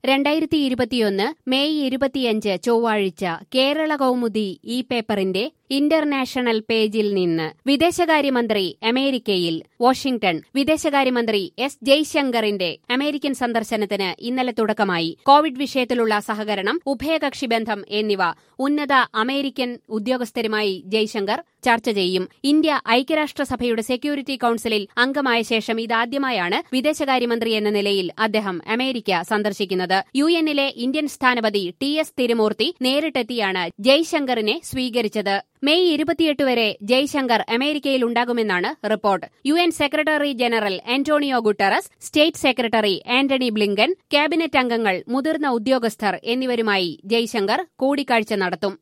രണ്ടായിരത്തി ഇരുപത്തിയൊന്ന് മെയ് ഇരുപത്തിയഞ്ച് ചൊവ്വാഴ്ച കേരള കൗമുദി ഈ പേപ്പറിന്റെ ഇന്റർനാഷണൽ പേജിൽ നിന്ന് വിദേശകാര്യമന്ത്രി അമേരിക്കയിൽ വാഷിംഗ്ടൺ വിദേശകാര്യമന്ത്രി എസ് ജയ്ശങ്കറിന്റെ അമേരിക്കൻ സന്ദർശനത്തിന് ഇന്നലെ തുടക്കമായി കോവിഡ് വിഷയത്തിലുള്ള സഹകരണം ഉഭയകക്ഷി ബന്ധം എന്നിവ ഉന്നത അമേരിക്കൻ ഉദ്യോഗസ്ഥരുമായി ജയ്ശങ്കർ ചർച്ച ചെയ്യും ഇന്ത്യ ഐക്യരാഷ്ട്രസഭയുടെ സെക്യൂരിറ്റി കൌൺസിലിൽ അംഗമായ ശേഷം ഇതാദ്യമായാണ് വിദേശകാര്യമന്ത്രി എന്ന നിലയിൽ അദ്ദേഹം അമേരിക്ക സന്ദർശിക്കുന്നത് യു എന്നിലെ ഇന്ത്യൻ സ്ഥാനപതി ടി എസ് തിരുമൂർത്തി നേരിട്ടെത്തിയാണ് ജയ്ശങ്കറിനെ സ്വീകരിച്ചത് മെയ് ഇരുപത്തിയെട്ട് വരെ ജയ്ശങ്കർ അമേരിക്കയിൽ ഉണ്ടാകുമെന്നാണ് report U N secretary general Antonio Guterres state secretary Antony Blinken cabinet അംഗങ്ങൾ മുതിർന്ന ഉദ്യോഗസ്ഥർ എന്നിവരുമായി ജയ്ശങ്കർ കൂടിക്കാഴ്ച നടത്തും